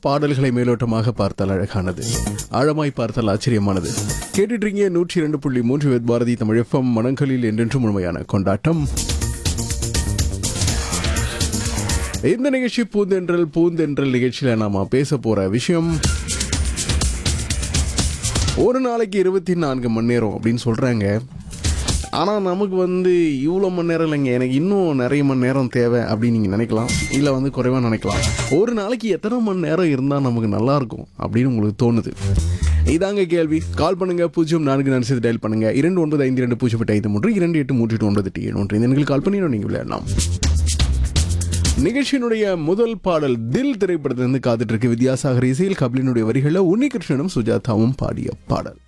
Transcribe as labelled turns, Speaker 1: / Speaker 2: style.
Speaker 1: பாடல்களை மேலோட்டமாக பார்த்தால் அழகானது ஆழமாய் பார்த்தால் ஆச்சரியமானது கேட்டுட்டு இருக்கீங்க நூற்றி இரண்டு புள்ளி மூன்று வேத் பாரதி தமிழ் எஃப்எம் மனங்களில் என்றென்றும் முழுமையான கொண்டாட்டம் இந்த நிகழ்ச்சி பூந்தென்றல் பூந்தென்றல் நிகழ்ச்சியில நாம பேச போற விஷயம் ஒரு நாளைக்கு இருபத்தி நான்கு மணி நேரம் அப்படின்னு சொல்றாங்க ஆனால் நமக்கு வந்து இவ்வளோ மணி நேரம் இல்லைங்க எனக்கு இன்னும் நிறைய மணி நேரம் தேவை அப்படின்னு நீங்கள் நினைக்கலாம் இல்லை வந்து குறைவாக நினைக்கலாம் ஒரு நாளைக்கு எத்தனை மணி நேரம் இருந்தால் நமக்கு நல்லா இருக்கும் அப்படின்னு உங்களுக்கு தோணுது இதாங்க கேள்வி கால் பண்ணுங்க பூஜ்ஜியம் நான்கு நான்கு டயல் பண்ணுங்க இரண்டு ஒன்பது ஐந்து இரண்டு பூஜ்ஜியம் எட்டு ஐந்து மூன்று இரண்டு எட்டு மூன்று எட்டு ஒன்பது எட்டு ஏழு ஒன்று இந்த எண்களுக்கு கால் பண்ணி நீங்கள் விளையாடலாம் நிகழ்ச்சியினுடைய முதல் பாடல் தில் திரைப்படத்திலிருந்து காத்துட்டு இருக்கு வித்யாசாகர் இசையில் கபிலினுடைய வரிகளில் உன்னிகிருஷ்ணனும் சுஜாதாவும் பாடிய பாடல்